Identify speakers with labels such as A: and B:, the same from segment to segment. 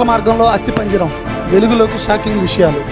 A: కోట్ల మార్గంలో అస్థిపంజరం వెలుగులోకి షాకింగ్ విషయాలు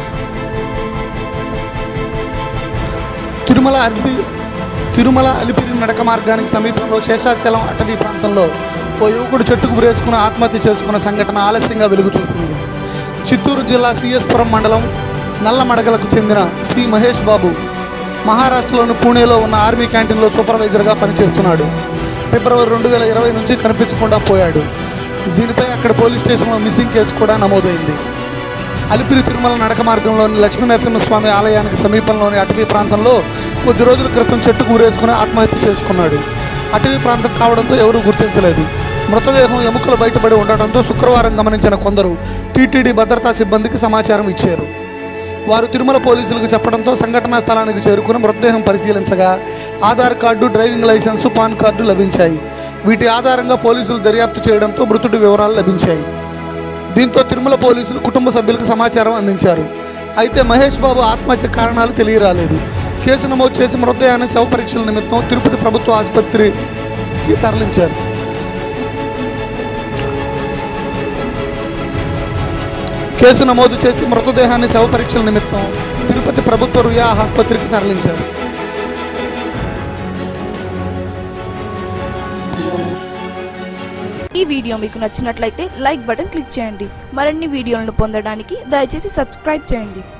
A: తిరుమల అలిపి తిరుమల అలిపిరి నడక మార్గానికి సమీపంలో శేషాచలం అటవీ ప్రాంతంలో ఓ యువకుడు చెట్టుకు ఉరేసుకుని ఆత్మహత్య చేసుకున్న సంఘటన ఆలస్యంగా వెలుగు చూసింది చిత్తూరు జిల్లా సిఎస్పురం మండలం నల్లమడగలకు చెందిన సి మహేష్ బాబు మహారాష్ట్రలోని పూణేలో ఉన్న ఆర్మీ క్యాంటీన్లో సూపర్వైజర్గా పనిచేస్తున్నాడు ఫిబ్రవరి రెండు వేల ఇరవై నుంచి కనిపించకుండా పోయాడు దీనిపై అక్కడ పోలీస్ స్టేషన్లో మిస్సింగ్ కేసు కూడా నమోదైంది అలిపిరి తిరుమల నడక మార్గంలోని లక్ష్మీ నరసింహస్వామి ఆలయానికి సమీపంలోని అటవీ ప్రాంతంలో కొద్ది రోజుల క్రితం చెట్టుకు ఊరేసుకుని ఆత్మహత్య చేసుకున్నాడు అటవీ ప్రాంతం కావడంతో ఎవరూ గుర్తించలేదు మృతదేహం ఎముకలు బయటపడి ఉండటంతో శుక్రవారం గమనించిన కొందరు టీటీడీ భద్రతా సిబ్బందికి సమాచారం ఇచ్చారు వారు తిరుమల పోలీసులకు చెప్పడంతో సంఘటనా స్థలానికి చేరుకుని మృతదేహం పరిశీలించగా Aadhaar card driving licence PAN card లభించాయి వీటి ఆధారంగా పోలీసులు దర్యాప్తు చేయడంతో మృతుడి వివరాలు లభించాయి దీంతో తిరుమల పోలీసులు కుటుంబ సభ్యులకు సమాచారం అందించారు అయితే మహేష్ బాబు ఆత్మహత్య కారణాలు తెలియరాలేదు కేసు నమోదు చేసి మృతదేహాన్ని శవ పరీక్షల నిమిత్తం తిరుపతి ప్రభుత్వ ఆసుపత్రికి తరలించారు కేసు నమోదు చేసి మృతదేహాన్ని శవ పరీక్షల నిమిత్తం తిరుపతి ప్రభుత్వ రుయా ఆసుపత్రికి తరలించారు
B: ఈ వీడియో మీకు నచ్చినట్లయితే లైక్ బటన్ క్లిక్ చేయండి మరిన్ని వీడియోలను పొందడానికి దయచేసి సబ్స్క్రైబ్ చేయండి